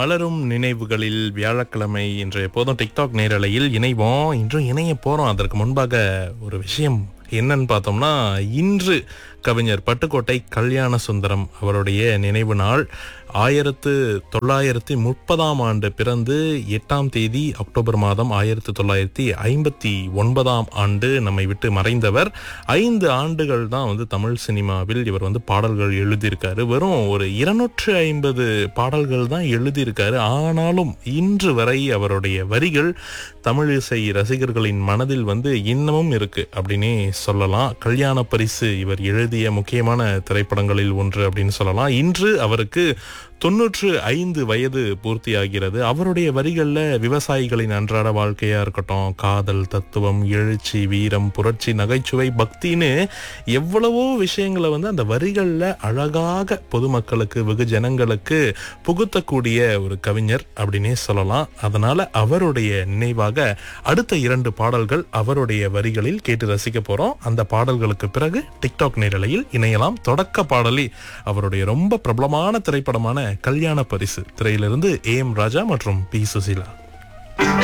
மலரும் நினைவுகளில் வியாழக்கிழமை இன்று எப்போதும் டிக்டாக் நேரலையில் இணைவோம் இன்றும் இணைய போறோம் அதற்கு முன்பாக ஒரு விஷயம் என்னன்னு பார்த்தோம்னா இன்று கவிஞர் பட்டுக்கோட்டை கல்யாண சுந்தரம் அவருடைய நினைவு நாள் ஆயிரத்து தொள்ளாயிரத்தி முப்பதாம் ஆண்டு பிறந்து எட்டாம் தேதி அக்டோபர் மாதம் ஆயிரத்தி தொள்ளாயிரத்தி ஐம்பத்தி ஒன்பதாம் ஆண்டு நம்மை விட்டு மறைந்தவர் ஐந்து ஆண்டுகள் தான் வந்து தமிழ் சினிமாவில் இவர் வந்து பாடல்கள் எழுதியிருக்காரு வெறும் ஒரு இருநூற்று ஐம்பது பாடல்கள் தான் எழுதியிருக்காரு ஆனாலும் இன்று வரை அவருடைய வரிகள் தமிழிசை ரசிகர்களின் மனதில் வந்து இன்னமும் இருக்கு அப்படின்னே சொல்லலாம் கல்யாண பரிசு இவர் எழுதிய முக்கியமான திரைப்படங்களில் ஒன்று அப்படின்னு சொல்லலாம் இன்று அவருக்கு தொன்னூற்று ஐந்து வயது பூர்த்தியாகிறது அவருடைய வரிகளில் விவசாயிகளின் அன்றாட வாழ்க்கையா இருக்கட்டும் காதல் தத்துவம் எழுச்சி வீரம் புரட்சி நகைச்சுவை பக்தின்னு எவ்வளவோ விஷயங்களை வந்து அந்த வரிகளில் அழகாக பொதுமக்களுக்கு வெகுஜனங்களுக்கு புகுத்தக்கூடிய ஒரு கவிஞர் அப்படின்னே சொல்லலாம் அதனால அவருடைய நினைவாக அடுத்த இரண்டு பாடல்கள் அவருடைய வரிகளில் கேட்டு ரசிக்க போறோம் அந்த பாடல்களுக்கு பிறகு டிக்டாக் நேரலையில் இணையலாம் தொடக்க பாடலி அவருடைய ரொம்ப பிரபலமான திரைப்படமான கல்யாண பரிசு திரையிலிருந்து ஏ எம் ராஜா மற்றும் பி சுசீலா